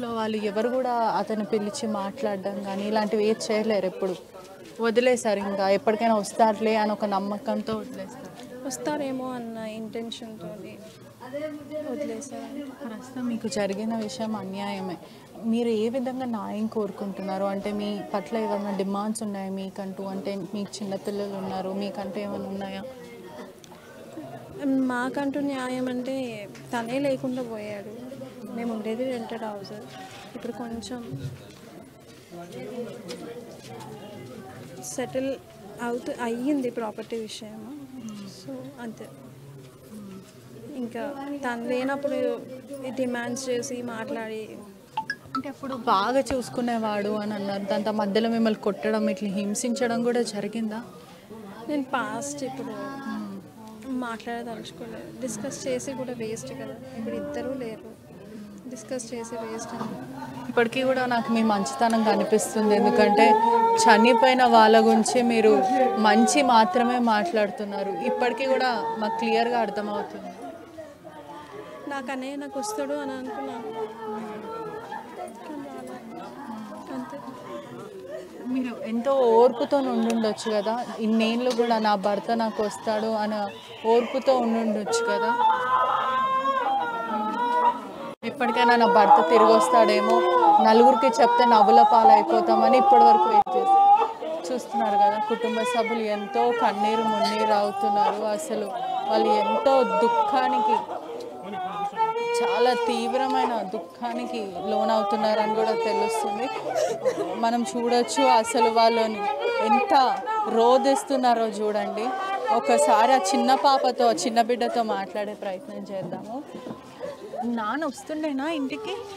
ఇంట్లో వాళ్ళు ఎవరు కూడా అతను పిలిచి మాట్లాడడం కానీ ఇలాంటివి ఏది చేయలేరు ఎప్పుడు వదిలేశారు ఇంకా ఎప్పటికైనా వస్తారులే అని ఒక నమ్మకంతో వదిలేస్తారు వస్తారేమో అన్న ఇంటెన్షన్తో వదిలేసారు ప్రస్తుతం మీకు జరిగిన విషయం అన్యాయమే మీరు ఏ విధంగా న్యాయం కోరుకుంటున్నారు అంటే మీ పట్ల ఏమైనా డిమాండ్స్ ఉన్నాయా మీకంటూ అంటే మీకు చిన్నపిల్లలు ఉన్నారు మీకంటూ ఏమైనా ఉన్నాయా మాకంటూ న్యాయం అంటే తనే లేకుండా పోయాడు మేము ఉండేది రెంటెడ్ హౌస్ ఇప్పుడు కొంచెం సెటిల్ అవుతూ అయ్యింది ప్రాపర్టీ విషయం సో అంతే ఇంకా తను లేనప్పుడు డిమాండ్స్ చేసి మాట్లాడి అంటే అప్పుడు బాగా చూసుకునేవాడు అని అన్నారు దాంతో మధ్యలో మిమ్మల్ని కొట్టడం ఇట్లా హింసించడం కూడా జరిగిందా నేను పాస్ట్ ఇప్పుడు మాట్లాడదలుచుకోలేదు డిస్కస్ చేసి కూడా వేస్ట్ కదా ఇప్పుడు ఇద్దరూ లేరు డిస్కస్ చేసి వేస్ట్ అని ఇప్పటికీ కూడా నాకు మీ మంచితనం కనిపిస్తుంది ఎందుకంటే చనిపోయిన వాళ్ళ గురించి మీరు మంచి మాత్రమే మాట్లాడుతున్నారు ఇప్పటికీ కూడా మాకు క్లియర్గా అర్థమవుతుంది నాకు అన్నయ్య నాకు వస్తాడు అని అనుకున్నాను కానీ రాలేదు. అంతే మీరు ఎంతో ఓర్పుతో ఉండుండొచ్చు కదా ఇన్నేళ్ళు కూడా నా భర్త నాకు వస్తాడు అని ఓర్పుతో ఉండుండొచ్చు కదా ఎప్పటికైనా నా భర్త తిరిగి వస్తాడేమో నలుగురికి చెప్తే నవ్వుల పాలైపోతామని ఇప్పటి వరకు వెయిట్ చేసి చూస్తున్నారు కదా కుటుంబ సభ్యులు ఎంతో కన్నీరు మున్నీరు అవుతున్నారు అసలు వాళ్ళు ఎంతో దుఃఖానికి చాలా తీవ్రమైన దుఃఖానికి లోనవుతున్నారని కూడా తెలుస్తుంది మనం చూడొచ్చు అసలు వాళ్ళని ఎంత రోధిస్తున్నారో చూడండి ఒకసారి ఆ చిన్న పాపతో ఆ చిన్న బిడ్డతో మాట్లాడే ప్రయత్నం చేద్దాము నాన్న వస్తుండేనా ఇంటికి